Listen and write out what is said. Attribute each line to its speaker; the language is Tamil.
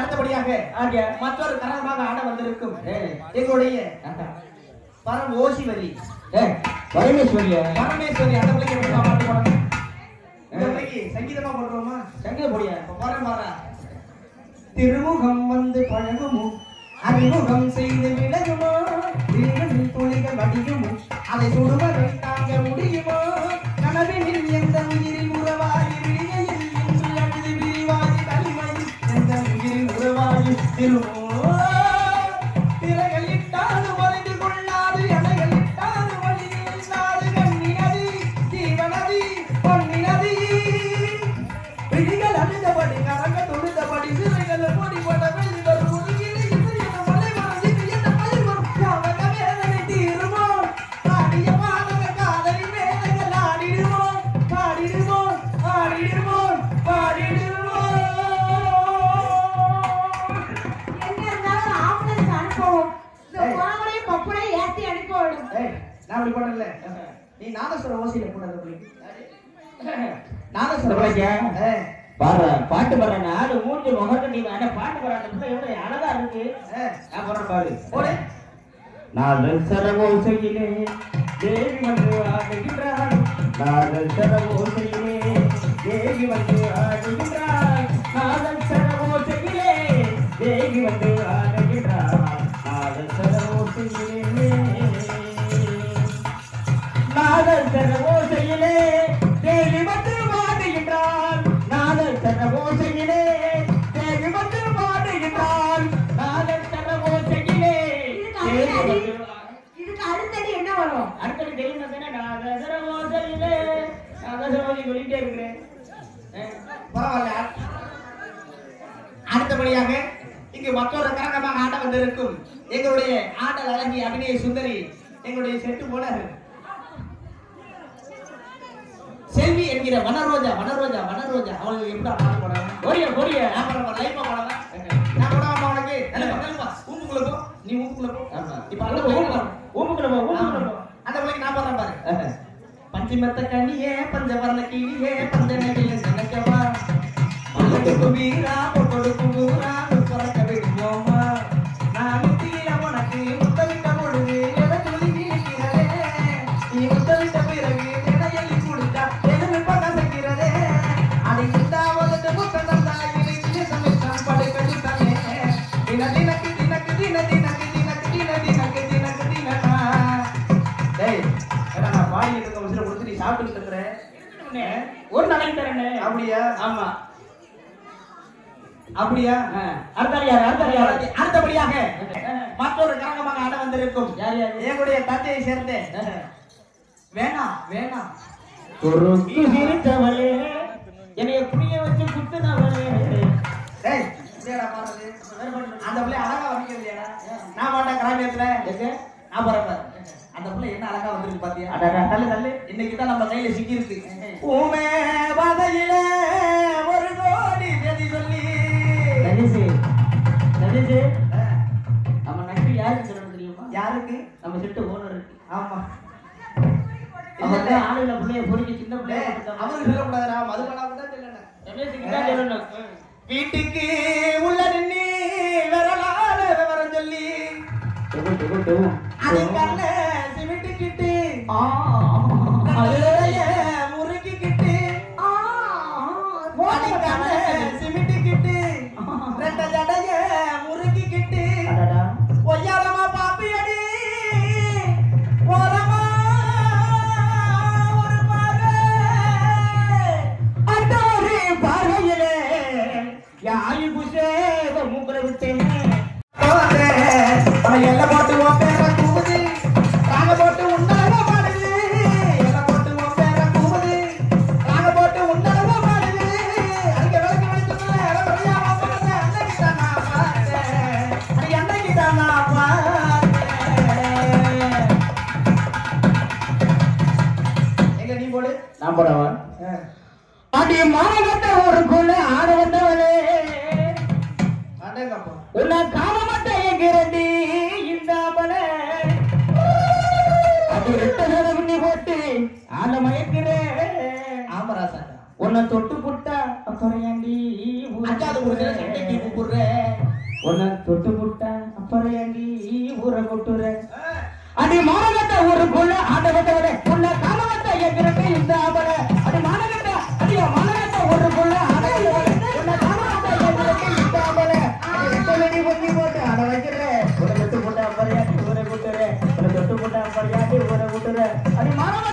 Speaker 1: அடுத்தபடியாக
Speaker 2: ஆகிய
Speaker 1: மற்றொரு கரகமாக ஆட வந்திருக்கும்
Speaker 2: ஏய்.
Speaker 1: எங்களுடைய பரம் ஓசிவரி
Speaker 2: ஏய் பரமேஸ்வரியா
Speaker 1: பரமேஸ்வரி அந்த பிள்ளைக்கு எப்படி பாட்டு போடணும் இந்த பிள்ளைக்கு சங்கீதமா போடுறோமா
Speaker 2: சங்கீத போடியா
Speaker 1: இப்ப போறேன் பாரு திருமுகம் வந்து பழகுமோ அறிமுகம் செய்து விலகுமோ விழிகளில் துளிகள் வடியுமோ அதை சுடுவதை தாங்க முடியுமோ கனவினில் எந்த உயிரில் உறவாகி விழிகையில் இன்று அழுது விரிவாகி தனிமையில் எந்த உயிரில் உறவாகி திருமோ திரைகள் இட்டாது ஒளிந்து கொள்ளாது எடைகள் இட்டாது வழியில் இல்லாது கண்ணினதி ஜீவனதி பொன்னினதி விழிகள் அழுதபடி கரங்க தொழுதபடி சிறைகள் பொடிபட வெளிவர் முதுகிலே இசையென மலை மறந்து என்ன பயிர் வரும் யாவக வேதனை தீருமோ பாடிய பாடக காதலி வேதங்கள் ஆடிடுமோ பாடிடுமோ ஆடிடுமோ பாடிடுமோ
Speaker 3: எங்க இருந்தாலும் ஆம்புலன்ஸ் அனுப்பவும் இந்த
Speaker 1: ஏய்.
Speaker 3: குழம்புலையும் பப்புடையும் ஏத்தி அனுப்பணும்
Speaker 1: ஏய் நான் அப்படி பண்ணல நீ நாதஸ்வர ஓசையில போடாத பிள்ளைக்கு நாதஸ்வர
Speaker 2: பிள்ளைக்கு?
Speaker 1: ஏய்
Speaker 2: பாடுற பாட்டு பாடுற நாலு மூஞ்சி முகத்தை நீ வேணா பாட்டு பாடுற அந்த பிள்ளை எவ்வளவு அழகா இருக்கு
Speaker 1: ஏய்
Speaker 2: நான் போற பாடு
Speaker 1: போடு
Speaker 2: நாதல் சரவோசையிலே தேவி வந்து ஆடுகின்றாள் நாதல் சரவோசையிலே தேவி வந்து ஆடுகின்றாள் நாதல் சரவோசையிலே தேவி வந்து ஆடுகின்றாள் நாதல் சரவோசையிலே நாதல் சரவோசையிலே தேவி வந்து ஆடுகின்றாள் நாதல் சரவோசையிலே தேவி வந்து ஆடுகின்றாள் நாதல் சரவோசையிலே தேவி வந்து
Speaker 3: இதுக்கு அடுத்தது என்ன வரும்
Speaker 2: அடுத்தது தெரியும் தானே நான் தசரவோசையிலே நான் தசரவோசை சொல்லிட்டே இருக்கிறேன் அஹ்.
Speaker 1: பரவாயில்ல அடுத்தபடியாக இங்கு மற்றொரு கரகமாக ஆட வந்திருக்கும் எங்களுடைய ஆடல் அழகி அபிநய சுந்தரி எங்களுடைய செட்டு போல செல்வி என்கிற வனரோஜா வனரோஜா வனரோஜா அவளுக்கு எப்படி பாட போறாங்க
Speaker 2: போறிய போறிய
Speaker 1: நான் போட லைஃபா போடலாம் நான் போட வேண்டாம் உனக்கு நல்ல நல்ல ஊம்புக்குள்ள போ நீ ஊம்புக்குள்ள போ
Speaker 2: ஆமா.
Speaker 1: இப்ப அந்த பிள்ளைக்கு வரும்.
Speaker 2: ஊமுக்குள்ள போ ஊமுக்குள்ள போ
Speaker 1: அந்த பிள்ளைக்கு நான் போடுறேன் பாரு
Speaker 2: அஹ்.
Speaker 1: பஞ்சிமத்த கனியே பஞ்சவர்ண கிளியே பஞ்சனையில் நினைக்கவா மல்லத்துக்கு வீரா பொட்டொடுக்கு ஊரா பிறக்க விடுவோமா நான் முத்தியில உனக்கு முத்தமிட்ட பொழுது எதை துணிக்கி நிற்கிறதே நீ முத்தமிட்ட பிறகு எடையள்ளி கொடுத்தா எதுவும் பகசக்கிறதே அதை சிந்தாவதற்கு முத்தம் தந்தாயிரை சமைத்தான் படுக்கட்டு தன்னே தின தினக்கு தினக்கு தின தினக்கு தினக்கு தின தினக்கு தினக்கு தினனா டேய் ஏடா நான் வாயில இருக்க உசுர கொடுத்து நீ சாப்பிட்டு இருக்கிற
Speaker 2: அண்ணே, ஒரு நாளைக்கு தரேன்
Speaker 1: அப்படியா
Speaker 2: ஆமா
Speaker 1: அப்படியா
Speaker 2: அஹ். அடுத்தாள் யாரு அடுத்தாள் யாரு
Speaker 1: அடுத்தபடியாக
Speaker 2: அஹ்.
Speaker 1: மற்றொரு கரகமாக ஆட வந்திருக்கும்
Speaker 2: யார் யாரு
Speaker 1: எங்களுடைய தந்தையை சேர்ந்து
Speaker 2: அஹ்.
Speaker 1: வேணாம் வேணாம்
Speaker 2: குறுக்கு சிரித்தவளே என்னைய புரிய வச்சு குத்துனவளே
Speaker 1: டேய் என்னடா பாடுறது அந்த பிள்ளை அழகா வடிக்கிறது இல்லையாடா நான் மாட்டேன் கிராமியத்துல
Speaker 2: எங்க?
Speaker 1: நான் போறேன் பாரு அந்த பிள்ளை என்ன அழகா வந்திருக்கு பாத்தியா
Speaker 2: அடடா, தள்ளு, தள்ளு.
Speaker 1: இன்னைக்கு தான் நம்ம கையில சிக்கி இருக்கு ஊமே வதையில ஒரு கோடி செதி சொல்லி
Speaker 2: தனுசு, தனுசு,
Speaker 1: அஹ்,
Speaker 2: நம்ம நன்றி யாருக்கு சொல்லணும் தெரியுமா
Speaker 1: யாருக்கு
Speaker 2: நம்ம செட்டு ஓனருக்கு
Speaker 1: ஆமா
Speaker 2: அவங்க தான் ஆளுல பிள்ளைய பொறுக்கி சின்ன பிள்ளைய
Speaker 1: டேய்,
Speaker 2: கொடுத்தாங்க.
Speaker 1: அவருக்கு சொல்லக்கூடாதுடா மதுபானம் தான் சொல்லணும்
Speaker 2: ரமேஷுக்கு தான் சொல்லணும்
Speaker 1: வீட்டுக்கு உள்ள நின்னு விரலால விவரம் சொல்லி
Speaker 2: டொகு, டொகு, டொகு.
Speaker 1: அது கண்ண சிமிட்டிக்கிட்டு
Speaker 2: ஆ,
Speaker 1: அதைய முறுக்கிக்கிட்டு
Speaker 3: ஆ,
Speaker 1: அது கண்ண சிமிட்டிக்கிட்டு ரெட்ட ஜடைய முறுக்கிக்கிட்டு
Speaker 2: அடடா.
Speaker 1: ஒய்யாரமா பாப்பியடி ஓரமா ஒரு பாரு
Speaker 2: அடோரி பார்வையிலே யாழி புசேவ மூக்குல விட்டேன்
Speaker 1: எல்ல போட்டு உன் பேர கூவுது ராக போட்டு உன்னால பாடுது எல்ல போட்டு உன் பேர கூவுது ராக போட்டு உன்னால பாடுது அங்க விளக்கு வெளிச்சத்துல இளவரையா வந்து அன்னைக்கு தான் நான் பார்த்தேன் அது அன்னைக்கு தான் நான் பார்த்தேன் எங்க நீ போடு
Speaker 2: நான் போடவா அடி மானகட்ட ஒரு குள்ள ஆட வந்தவளே
Speaker 1: அடேங்கப்பா
Speaker 2: உன்னை காண மாட்டேன் என்கிறடி இந்த அவளே அது ரெட்ட சதம் நீ போட்டு ஆள மயக்கிறேன்
Speaker 1: ஆமராசா
Speaker 2: உன்னை தொட்டு புட்டா அப்புறம் ஏண்டி
Speaker 1: அஞ்சாவது ஒரு சண்டைக்கு கூப்பிடுறேன்
Speaker 2: உன்னை தொட்டு புட்டா அப்புறம் ஏண்டி ஊரை கொட்டுற அடி மானகட்ட ஊருக்குள்ள ஆண்டவட்ட வர உள்ள காமகட்ட எங்கிறப்ப இந்த அவல அடி மானகட்ட அடியா மானகட்ட ஊருக்குள்ள ஆண்டவட்ட வர உள்ள காமகட்ட எங்கிறப்ப இந்த அவல அடி ரெட்ட வெடி பொண்ணி போட்டு அட வைக்கிற உன தொட்டு போட்டா அப்புறம் ஏண்டி ஊரை கொட்டுற உன தொட்டு போட்டா அப்புறம் ஏண்டி ஊரை கொட்டுற அடி மானகட்ட